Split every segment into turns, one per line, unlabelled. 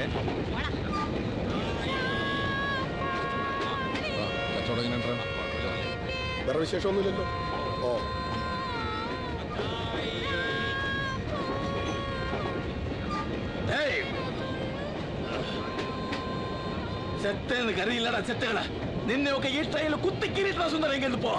കച്ചവടം എങ്ങനെ ഉണ്ടാ
വേറെ വിശേഷമൊന്നുമില്ലല്ലോ ഓ
ചെത്തേന്ന് കറിയില്ലടാ ചെത്തുകളെ നിന്നെയൊക്കെ ഈ ട്രെയിനിൽ കുത്തിക്കിരിട്ടാ സുന്ദരെങ്കിൽ പോ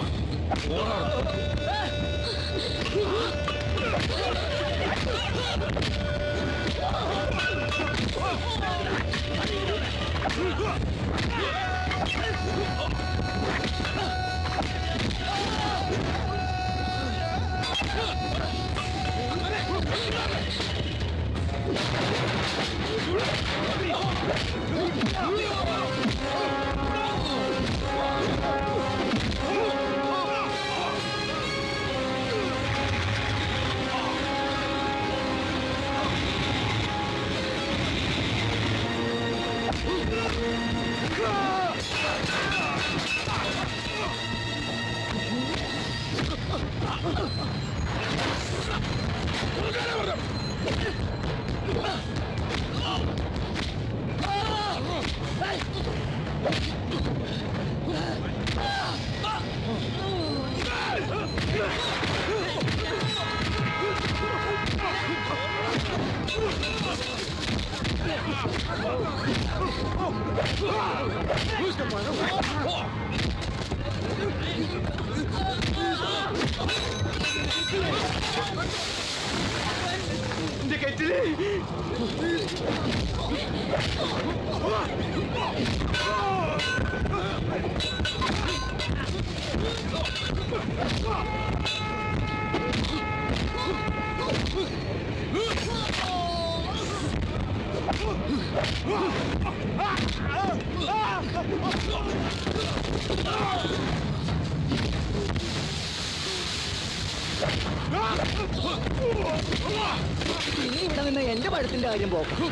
ഇനി ഇവിടെ നിന്ന് എന്റെ പഴത്തിന്റെ കാര്യം പോക്കും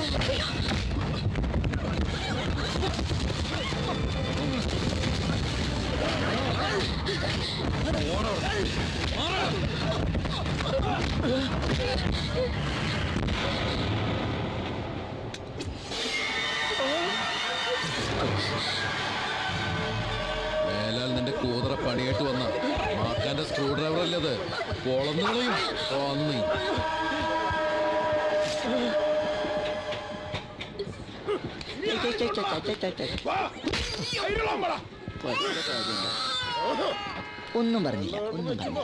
മേലാൽ നിന്റെ കൂതറ പണിയായിട്ട് വന്ന മാക്കാന്റെ സ്ക്രൂ ഡ്രൈവർ അല്ലേ അത് പൊളന്നുകളയും പന്നി
ഒന്നും പറഞ്ഞില്ല ഒന്നും പറഞ്ഞില്ല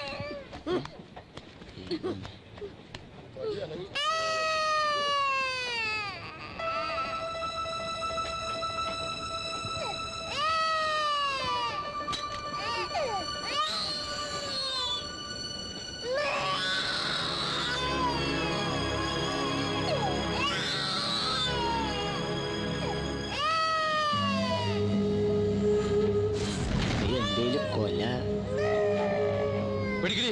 എന്തേലും കൊല
പിടിക്കടി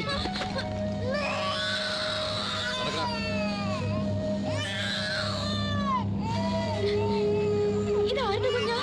നടക്കടാ.
ഇതാരുടെ കുഞ്ഞാ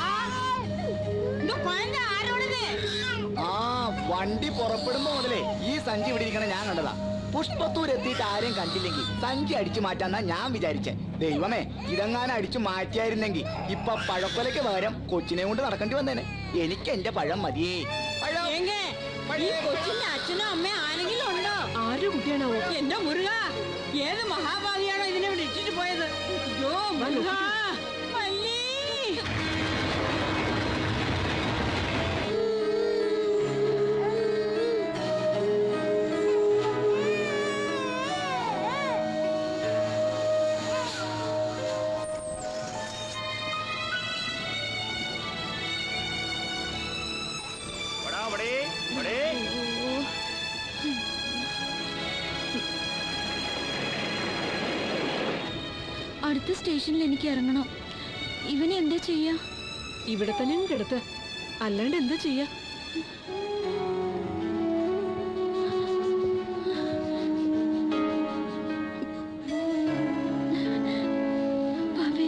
ആ വണ്ടി പുറപ്പെടുമ്പോ മുതലേ ഈ സഞ്ചി ഇവിടെ ഇരിക്കണ ഞാൻ കണ്ടതാ പുഷ്പത്തൂർ എത്തിയിട്ട് ആരെയും കണ്ടില്ലെങ്കിൽ സഞ്ചി അടിച്ചു മാറ്റാന്നാ ഞാൻ വിചാരിച്ചേ ദൈവമേ ഇതെങ്ങാനും അടിച്ചു മാറ്റിയായിരുന്നെങ്കിൽ ഇപ്പൊ പഴക്കൊലയ്ക്ക് പകരം കൊച്ചിനെ കൊണ്ട് നടക്കേണ്ടി വന്നേനെ എനിക്ക് എന്റെ പഴം മതിയേ പഴം
ഈ കൊച്ചിന്റെ അച്ഛനും അമ്മയും ആരെങ്കിലും ഉണ്ടോ ആരുടെ കുട്ടിയാണോ എന്റെ മുരുക ഏത് മഹാഭാവിയാണോ ഇതിനെ ഇവിടെ ഇട്ടിട്ട് പോയത് അയ്യോ മുരുക മല്ലി
അടുത്ത സ്റ്റേഷനിൽ എനിക്ക് ഇറങ്ങണം ഇവനെ എന്താ ചെയ്യാ
ഇവിടെ തന്നെ കിടത്ത് അല്ലാണ്ട് എന്താ ചെയ്യാ
ഭാവി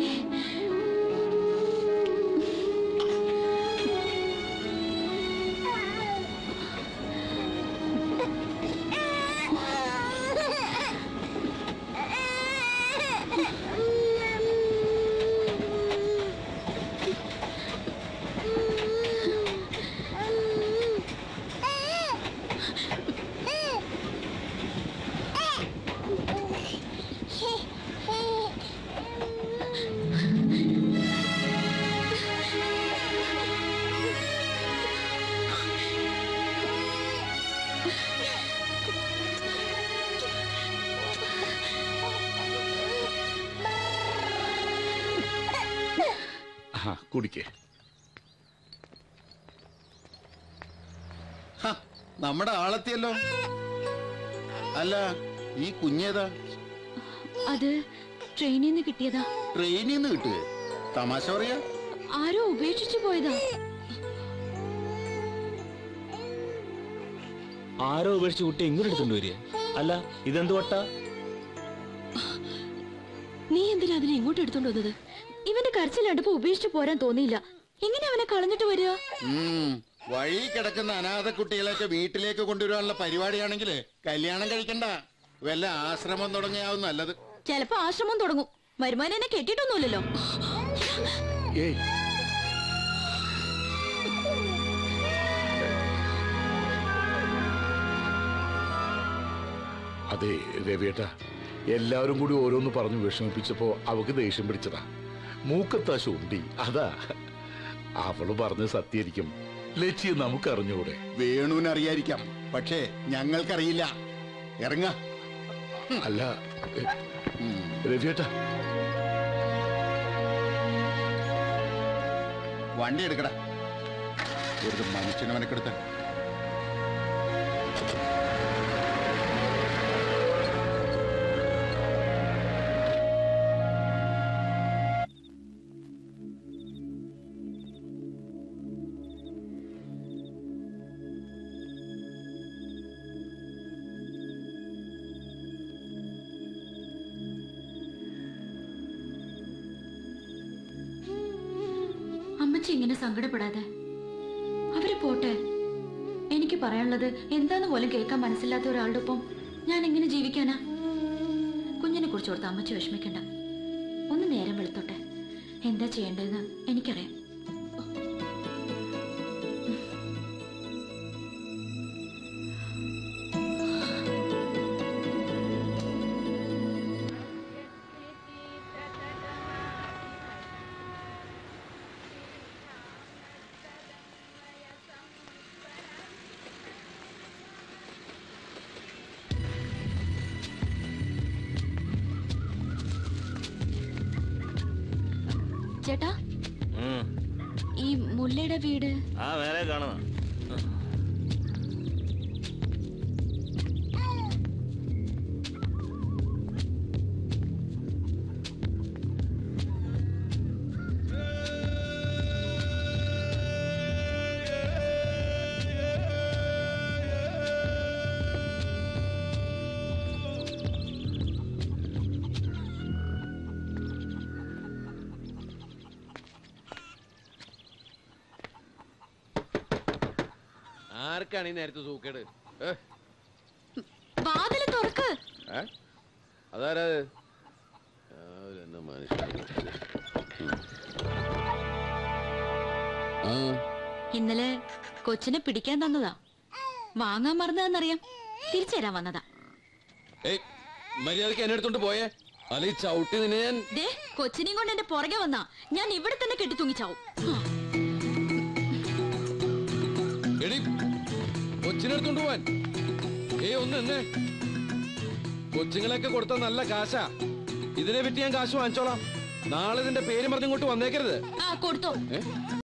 ആ കുടിക്കേ
ഹ, നമ്മുടെ ആളെത്തിയല്ലോ അല്ല ഈ കുഞ്ഞേതാ
അത് ട്രെയിനിൽ നിന്ന് കിട്ടിയതാ
ട്രെയിനിൽ നിന്ന് കിട്ടുക തമാശ പറയാ
ആരോ ഉപേക്ഷിച്ചു പോയതാ
ആരോ ഉപേക്ഷിച്ച് കുട്ടി ഇങ്ങോട്ട് എടുത്തോണ്ട് വരിക അല്ല ഇതെന്ത് വട്ടാ
നീ എന്തിനാ അതിനെ ഇങ്ങോട്ട് എടുത്തോണ്ട് വന്നത് ഇവന്റെ കരച്ചിലടുപ്പ് ഉപേക്ഷിച്ചു പോരാൻ തോന്നിയില്ല എങ്ങനെ അവനെ കളഞ്ഞിട്ട് വരിക
ഉം, വഴി കിടക്കുന്ന അനാഥ കുട്ടികളെയൊക്കെ വീട്ടിലേക്ക് കൊണ്ടുവരാനുള്ള പരിപാടിയാണെങ്കിൽ കല്യാണം കഴിക്കണ്ട വല്ല ആശ്രമം തുടങ്ങിയാവും നല്ലത്
ചിലപ്പോ ആശ്രമം തുടങ്ങും വരുമാനം എന്നെ കെട്ടിയിട്ടൊന്നുമില്ലല്ലോ
ഏയ് അതെ രവിയേട്ട എല്ലാവരും കൂടി ഓരോന്ന് പറഞ്ഞു വിഷമിപ്പിച്ചപ്പോ അവക്ക് ദേഷ്യം പിടിച്ചതാ മൂക്കത്താ ശുണ്ടി അതാ അവള് പറഞ്ഞ് സത്യായിരിക്കും ലക്ഷ്യ നമുക്കറിഞ്ഞൂടെ
വേണുവിന് അറിയായിരിക്കാം പക്ഷേ ഞങ്ങൾക്കറിയില്ല ഇറങ്ങ
അല്ല എ, രവിയേട്ട
വണ്ടി എടുക്കട ഒരു മനുഷ്യനെ മെനക്കെടുത്ത
അമ്മച്ചി ഇങ്ങനെ സങ്കടപ്പെടാതെ അവര് പോട്ടെ എനിക്ക് പറയാനുള്ളത് എന്താന്ന് പോലും കേൾക്കാൻ മനസ്സില്ലാത്ത ഒരാളുടെ ഒപ്പം ഞാൻ എങ്ങനെ ജീവിക്കാനാ കുഞ്ഞിനെ കുറിച്ച് ഓർത്ത് അമ്മച്ചി വിഷമിക്കണ്ട ഒന്ന് നേരം വെളുത്തോട്ടെ എന്താ ചെയ്യേണ്ടതെന്ന് എനിക്കറിയാം ചേട്ടാ ഈ മുല്ലയുടെ വീട്
ആ വേറെ കാണുന്ന
ആർക്കാണ് ഈ നേരത്തെ സൂക്കേട് ഏ?
വാതില് തുറക്ക്
ഏ? അതാരാ അത്? രാവിലെ എന്നെ മനുഷ്യനെ ഉം. ആ
ഇന്നലെ കൊച്ചിനെ പിടിക്കാൻ തന്നതാ വാങ്ങാൻ മറന്നതെന്നറിയാം തിരിച്ചു തരാൻ വന്നതാ
ഏയ് മര്യാദക്ക് എന്നെ എടുത്തോണ്ട് പോയേ അല്ല ഈ ചവിട്ടി നിന്നെ ഞാൻ
ദേ കൊച്ചിനെയും കൊണ്ട് എന്റെ പുറകെ വന്നാ ഞാൻ ഇവിടെ തന്നെ കെട്ടി തൂങ്ങിച്ചാവും ആ,
എടി കൊച്ചിനെടുത്തോണ്ട് പോവാൻ ഏയ് ഒന്ന് എന്നെ കൊച്ചുങ്ങളൊക്കെ കൊടുത്ത നല്ല കാശാ ഇതിനെ വിറ്റ് ഞാൻ കാശ് വാങ്ങിച്ചോളാം നാളെ ഇതിന്റെ പേര് പറഞ്ഞിങ്ങോട്ട് വന്നേക്കരുത്
ആ കൊടുത്തോ
ഏ